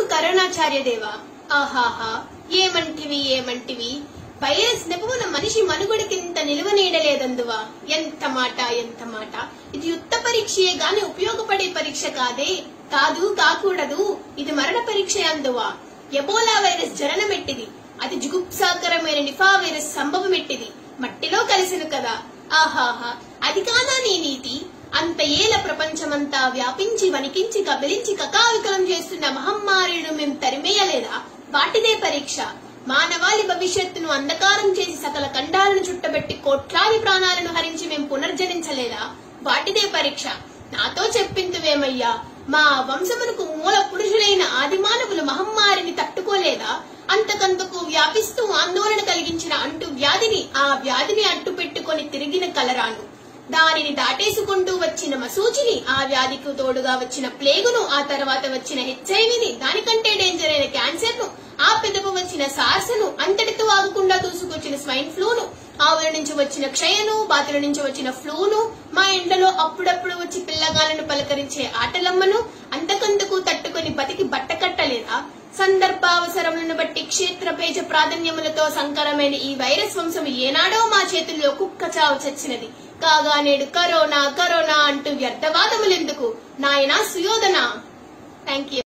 కరుణాచార్య దేవా ఆహాహా ఏమంటివి ఏమంటివి వైరస్ నెపమున మనిషి మనుగడకింత నిలువ నీడలేదందువా ఎంత మాట ఎంత మాట ఇది యుక్త పరీక్షయే గాని ఉపయోగపడే పరీక్ష కాదే కాదు కాకూడదు ఇది మరణ పరీక్ష అందువా ఎబోలా వైరస్ జననమెట్టిది అది జుగుప్సాకరమైన నిఫా వైరస్ సంభవమెట్టిది మట్టిలో కలిసిన కదా ఆహాహా అది కాదా నీ నీతి అంత ఏల ప్రపంచమంతా వ్యాపించి వణికించి కబలించి కకావికలం చేస్తున్న మహమ్మారిను మేం తరిమేయలేదా వాటిదే పరీక్ష మానవాళి భవిష్యత్తును అంధకారం చేసి సకల ఖండాలను చుట్టబెట్టి కోట్లాది ప్రాణాలను హరించి మేం పునర్జనించలేదా వాటిదే పరీక్ష నాతో చెప్పింతువేమయ్యా మా వంశమునకు మూల పురుషులైన ఆదిమానవులు మహమ్మారిని తట్టుకోలేదా అంతకంతకు వ్యాపిస్తూ ఆందోళన కలిగించిన అంటు వ్యాధిని ఆ వ్యాధిని అడ్డు పెట్టుకొని తిరిగిన కలరాను దానిని దాటేసుకుంటూ వచ్చిన మసూచిని ఆ వ్యాధికి తోడుగా వచ్చిన ప్లేగును ఆ తర్వాత వచ్చిన హెచ్ఐవిని దానికంటే డేంజర్ అయిన క్యాన్సర్ ను ఆ పెదపు వచ్చిన సార్సను అంతటితో ఆగకుండా దూసుకొచ్చిన స్వైన్ ఫ్లూను ఆవుల నుంచి వచ్చిన క్షయను బాతుల నుంచి వచ్చిన ఫ్లూను మా ఎండలో అప్పుడప్పుడు వచ్చి పిల్లగాలను పలకరించే ఆటలమ్మను అంతకంతకు తట్టుకొని బతికి బట్టకట్టలేదా సందర్భావసరములను బట్టి క్షేత్ర పేజ ప్రాధాన్యములతో సంకరమైన ఈ వైరస్ వంశం ఏనాడో మా చేతుల్లో కుక్క చావు చచ్చినది కాగా నేడు కరోనా కరోనా అంటూ వ్యర్థవాదములెందుకు నాయనా సుయోధన థ్యాంక్ యూ